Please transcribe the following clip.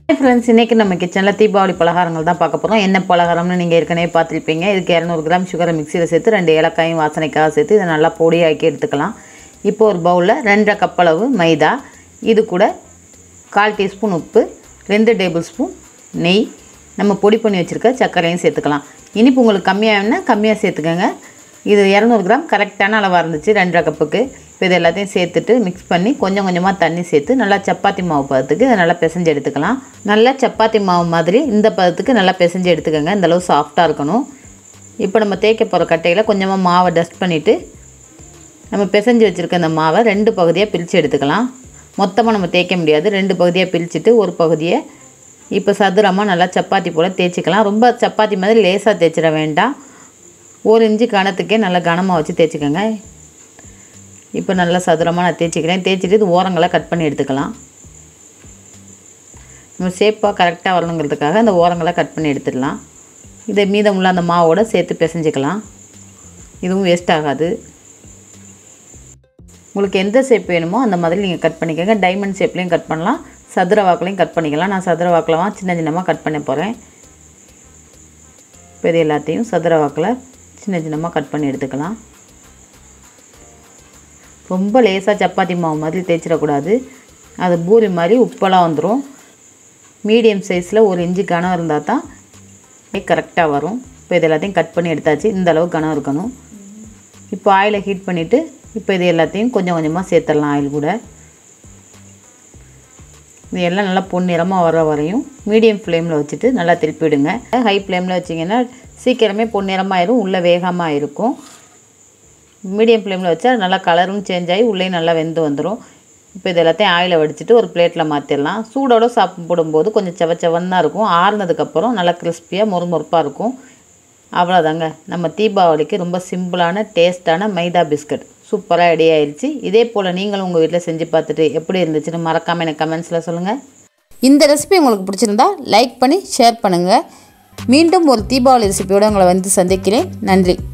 friends இன்றைக்கி நம்ம கிச்சனில் தீபாவளி பலகாரங்கள் தான் பார்க்க போகிறோம் என்ன பலகாரம்னு நீங்கள் ஏற்கனவே பார்த்துருப்பீங்க இதுக்கு இரநூறு கிராம் சுகரை மிக்சியில் சேர்த்து ரெண்டு ஏலக்காயும் வாசனைக்காக சேர்த்து இதை நல்லா பொடியாக்கி எடுத்துக்கலாம் இப்போ ஒரு பவுலில் ரெண்டரை கப் அளவு மைதா இது கூட கால் டீஸ்பூன் உப்பு ரெண்டு டேபிள் ஸ்பூன் நெய் நம்ம பொடி பண்ணி வச்சுருக்க சர்க்கரையும் சேர்த்துக்கலாம் இனிப்பு உங்களுக்கு கம்மியாக வேணும்னா கம்மியாக சேர்த்துக்கோங்க இது இரநூறு கிராம் கரெக்டான அளவாக இருந்துச்சு ரெண்டரை கப்புக்கு இப்போ இது எல்லாத்தையும் சேர்த்துட்டு மிக்ஸ் பண்ணி கொஞ்சம் கொஞ்சமாக தண்ணி சேர்த்து நல்லா சப்பாத்தி மாவு பதத்துக்கு இதை நல்லா பிசைஞ்சு எடுத்துக்கலாம் நல்லா சப்பாத்தி மாவு மாதிரி இந்த பதத்துக்கு நல்லா பிசைஞ்சு எடுத்துக்கோங்க இந்த அளவு சாஃப்டாக இருக்கணும் இப்போ நம்ம தேய்க்க போகிற கட்டையில் கொஞ்சமாக மாவை டஸ்ட் பண்ணிவிட்டு நம்ம பிசைஞ்சு வச்சுருக்க அந்த மாவை ரெண்டு பகுதியாக பிரித்து எடுத்துக்கலாம் மொத்தமாக நம்ம தேய்க்க முடியாது ரெண்டு பகுதியாக பிரிச்சுட்டு ஒரு பகுதியை இப்போ சதுரமாக நல்லா சப்பாத்தி போல் தேய்ச்சிக்கலாம் ரொம்ப சப்பாத்தி மாதிரி லேசாக தேய்ச்சிட வேண்டாம் ஒரு இன்ச்சு கணத்துக்கே நல்லா கனமாக வச்சு தேய்ச்சிக்கோங்க இப்போ நல்லா சதுரமாக நான் தேய்ச்சிக்கிறேன் தேய்ச்சிட்டு இது ஓரங்களை கட் பண்ணி எடுத்துக்கலாம் நம்ம ஷேப்பாக கரெக்டாக வரணுங்கிறதுக்காக அந்த ஓரங்களை கட் பண்ணி எடுத்துடலாம் இதை மீதமுள்ள அந்த மாவோட சேர்த்து பிசைஞ்சிக்கலாம் இதுவும் வேஸ்ட் ஆகாது உங்களுக்கு எந்த ஷேப் வேணுமோ அந்த மாதிரி நீங்கள் கட் பண்ணிக்கோங்க டைமண்ட் ஷேப்லேயும் கட் பண்ணலாம் சதுர வாக்குலையும் கட் பண்ணிக்கலாம் நான் சதுர வாக்கில் தான் சின்ன சின்னமாக கட் பண்ண போகிறேன் இப்போ இது எல்லாத்தையும் சதுர வாக்கில் சின்ன சின்னமாக கட் பண்ணி எடுத்துக்கலாம் ரொம்ப லேசாக சப்பாத்தி மாவு மாதிரி தேய்ச்சிடக்கூடாது அது பூரி மாதிரி உப்பெல்லாம் வந்துடும் மீடியம் சைஸில் ஒரு இன்ச்சு கனம் இருந்தால் தான் கரெக்டாக வரும் இப்போ இது எல்லாத்தையும் கட் பண்ணி எடுத்தாச்சு இந்த அளவு கனம் இருக்கணும் இப்போ ஆயிலை ஹீட் பண்ணிவிட்டு இப்போ இது எல்லாத்தையும் கொஞ்சம் கொஞ்சமாக சேர்த்துடலாம் ஆயில் கூட இது எல்லாம் நல்லா பொன்னிறமாக வர வரையும் மீடியம் ஃப்ளேமில் வச்சுட்டு நல்லா திருப்பி விடுங்க ஹை ஃப்ளேமில் வச்சிங்கன்னா சீக்கிரமே பொன்னிறமாயிரும் உள்ளே வேகாமல் இருக்கும் மீடியம் ஃப்ளேமில் வச்சா நல்லா கலரும் சேஞ்ச் ஆகி உள்ளே நல்லா வெந்து வந்துடும் இப்போ இது எல்லாத்தையும் ஆயிலை வடிச்சிட்டு ஒரு பிளேட்டில் மாற்றிடலாம் சூடோட சாப்பிடும்போது கொஞ்சம் செவ செவன்னு தான் இருக்கும் ஆறுனதுக்கப்புறம் நல்லா கிறிஸ்பியாக மொறுமொறுப்பாக இருக்கும் அவ்வளோதாங்க நம்ம தீபாவளிக்கு ரொம்ப சிம்பிளான டேஸ்ட்டான மைதா பிஸ்கட் சூப்பராக ரெடி ஆயிடுச்சு இதே போல் நீங்களும் உங்கள் வீட்டில் செஞ்சு பார்த்துட்டு எப்படி இருந்துச்சுன்னு மறக்காமல் எனக்கு கமெண்ட்ஸில் சொல்லுங்கள் இந்த ரெசிபி உங்களுக்கு பிடிச்சிருந்தா லைக் பண்ணி ஷேர் பண்ணுங்கள் மீண்டும் ஒரு தீபாவளி ரெசிபியோடு உங்களை வந்து சந்திக்கிறேன் நன்றி